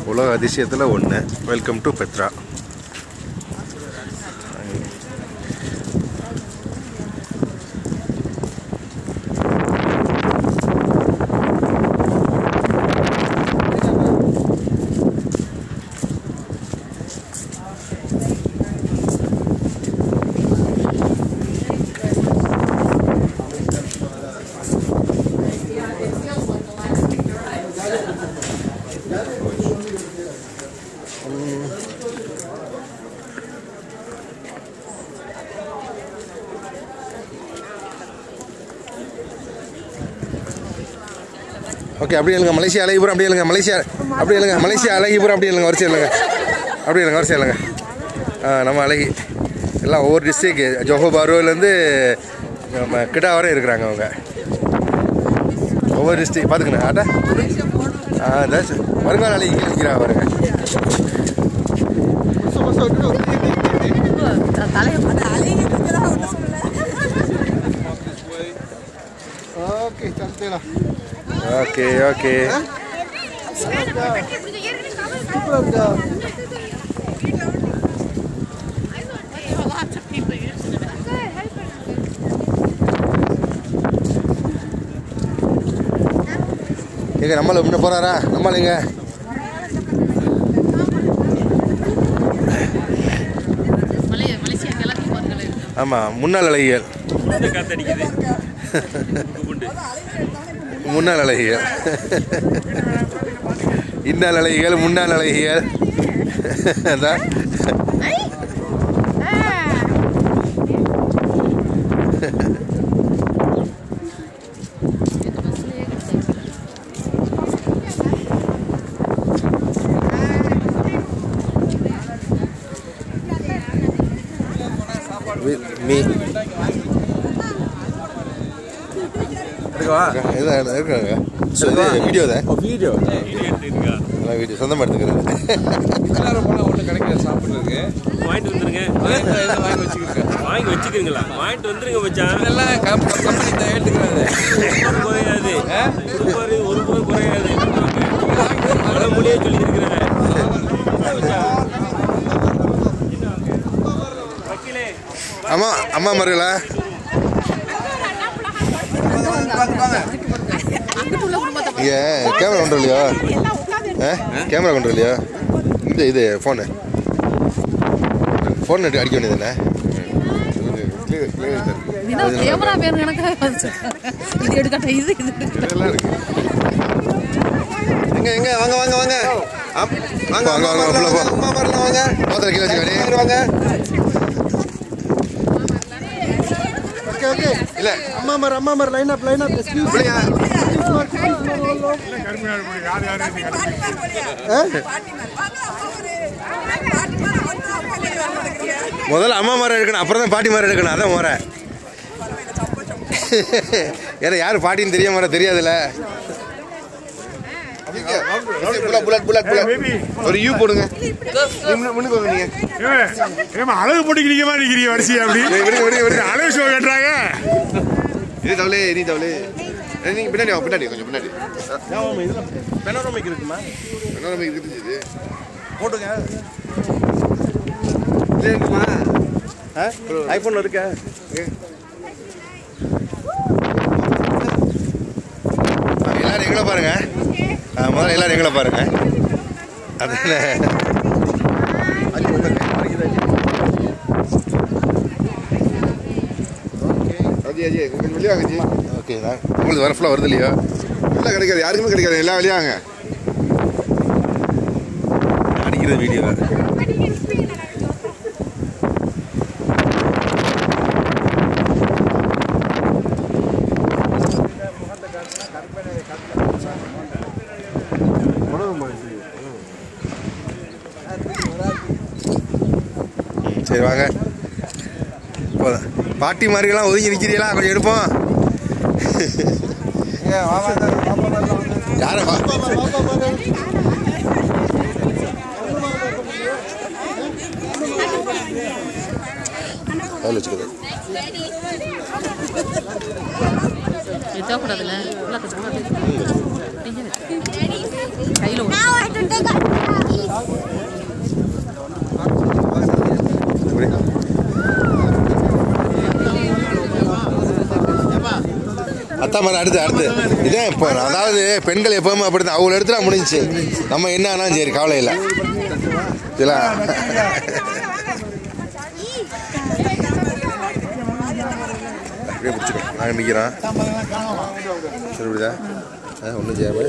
உலக அதிசயத்தில் ஒன்று welcome to Petra okay அப்படி இல்லைங்க மலேசியா அழகிபுரம் அப்படி இல்லைங்க மலேசியா அப்படி இல்லைங்க மலேசியா அழகிபுரம் அப்படி இல்லைங்க வரிசை இல்லைங்க அப்படி இல்லைங்க வரிசை இல்லைங்க ஆ நம்ம அழகி எல்லாம் ஒவ்வொரு டிஸ்ட்ரிக் ஜோஹோ பாருவிலேருந்து நம்ம கிடா வரை இருக்கிறாங்க அவங்க ஒவ்வொரு டிஸ்ட்ரிக் பார்த்துக்கண்ணே ஆட்டா ஆ தஸ் வருங்கால அழகி கீழே நிற்கிறா பாருங்க தலையை Oke, cantik lah. Okay okay Belum dah. lots of people using it. எங்க நம்மள முன்ன போறாரா நம்மள எங்க மலை மலேசியா கிழக்கு போர்கள் ஆமாம் முன்னாள் அழகிகள் முன்னாள் அழகிகள் இந்நாள் அழகிகள் முன்னாள் அழகிகள் அதான் மீ இதான் இருக்காங்க ஸோ இது வீடியோ தான் வீடியோ நான் வீடியோ சொந்தமாக எடுத்துக்கிறேன் எல்லாரும் போனால் ஒன்றும் கிடைக்காது சாப்பிட்றதுக்கு வாங்கிட்டு வந்துருங்க வாங்கி வச்சுக்கிறேன் வாங்கி வச்சுக்கிறீங்களா வாங்கிட்டு வந்துருங்க மச்சான் எல்லாம் கம்- கம்பெனி தான் ஏற்றுக்கிறாரு ஒரு குறையாது கொடுப்பாரு ஒரு ரூபாய் குறையாது மழை மொழியே சொல்லியிருக்கிறேன் வக்கீலே அம்மா அம்மா மருகளா அங்கிட்டுள்ள குடும்பத்தை இங்கே கேமரா கொண்டு இல்லையா ஆ கேமரா கொண்டு இல்லையா இந்த இது ஃபோனு ஃபோன் அடிக்க வேண்டியது தானே இன்னும் கேமரா பேர் கணக்காக வந்துச்சு. இது எடுக்கட்ட இது இது எடுக்கட்ட. எங்க எங்க வாங்க வாங்க வாங்க அம்- வாங்க வாங்க, வாங்க, அம்மா உள்ள போ. வரலாம், அம்மா வரலாம் வாங்க மோதிர கீழே வச்சுக்க வாங்க ஓகே ஓகே இல்ல அம்மா மர் அம்மா மர் line up line up excuse இல்லையா முதல்ல அம்மா மரம் எடுக்கணும் அப்புறம் தான் பாட்டி மரம் எடுக்கணும் அதான் முறை ஏன்னா யார் பாட்டின்னு தெரிய முறை தெரியாதுல்ல புல்லட் புல்லட் புல்லட் ஒரு யூ போடுங்க முன்னு- முன்னுக்கு வாங்க நீங்க ஏமா அழகு போட்டுக்கிறீங்கமா நிக்கிறீங்க வரிசையா அப்படி விடுங்க விடுங்க விடுங்க அழகு ஷோ கட்டுறாங்க இது தவளே நீ தவளே நீங்க பின்னாடி வாங்க பின்னாடி கொஞ்சம் பின்னாடி பெனோரமிக் இருக்குமா என்ன இருக்குது இது போட்டுங்க இது இருக்குமா ஐஃபோன் இருக்கா எல்லாரும் எங்களை பாருங்க ஆ, முதல்ல எல்லாரும் எங்களை பாருங்க அதானே அஜி அஜி கொஞ்சம் வெளியே வாங்க ஜி ஓகே தான் உங்களுக்கு வர ஃபுல்லாக வருது இல்லையா எல்லாம் கிடைக்காது யாருக்குமே கிடைக்காது எல்லாம் வெளியே வாங்க அடிக்கிறது வீடியோ ம், சரி வாங்க போதும் பாட்டி மாதிரிலாம் ஒதுங்கி நிற்கிறீங்களா கொஞ்சம் எடுப்போம் யாரை வா கையில் வச்சுக்கிறது தேவைப்படாதுல்ல உள்ள கஷ்டமா கையில் Now I have to take a அதான் மாதிரி அடுத்து அடுத்து இதே இப்போ அதாவது பெண்கள் எப்பவுமே அப்படி தான் அவங்க எடுத்துட்டா முடிஞ்சுச்சு நம்ம என்ன ஆனாலும் சரி கவலை இல்லை சரிங்களா அப்படியே பிடிச்சிடும் நாங்கள் நிற்கிறோம் சரி இப்படிதா ஒன்றும் செய்யாமல்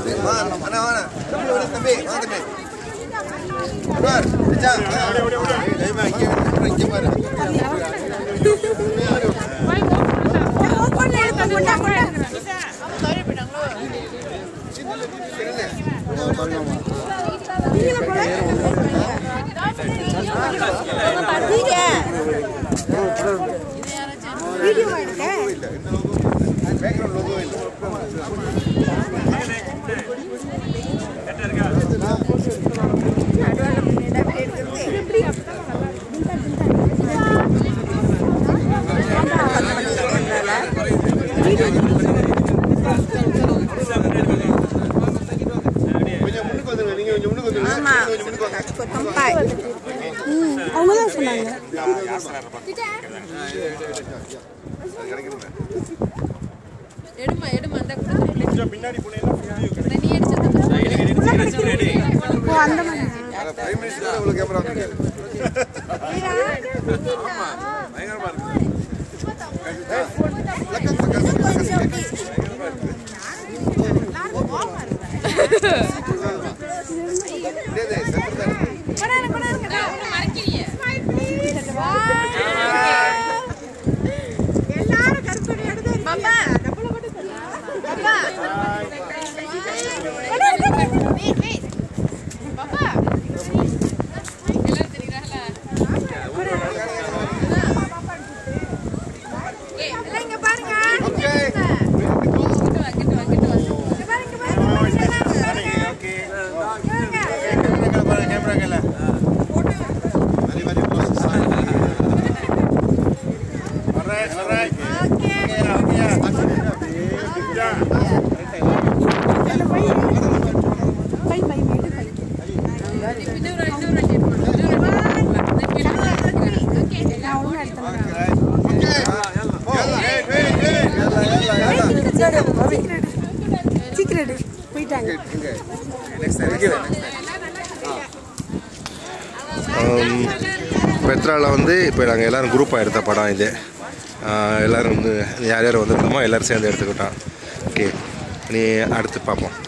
அவங்க தான் சொன்னாங்க எடுமா எடுமா அந்த பின்னாடி நீ எடுத்து ஓ அந்த மாதிரி பை பை மேடு பை நான் ஒன்றும் எடுத்தேன் சீக்கிரம் போயிட்டாங்க பெத்ராவில் வந்து இப்போ நாங்கள் எல்லோரும் குரூப்பாக எடுத்த படம் இது ஆஹ் எல்லாரும் வந்து யார் யார் வந்திருந்தோமோ எல்லோரும் சேர்ந்து எடுத்துக்கிட்டோம் ஓகே நீ அடுத்து பார்ப்போம்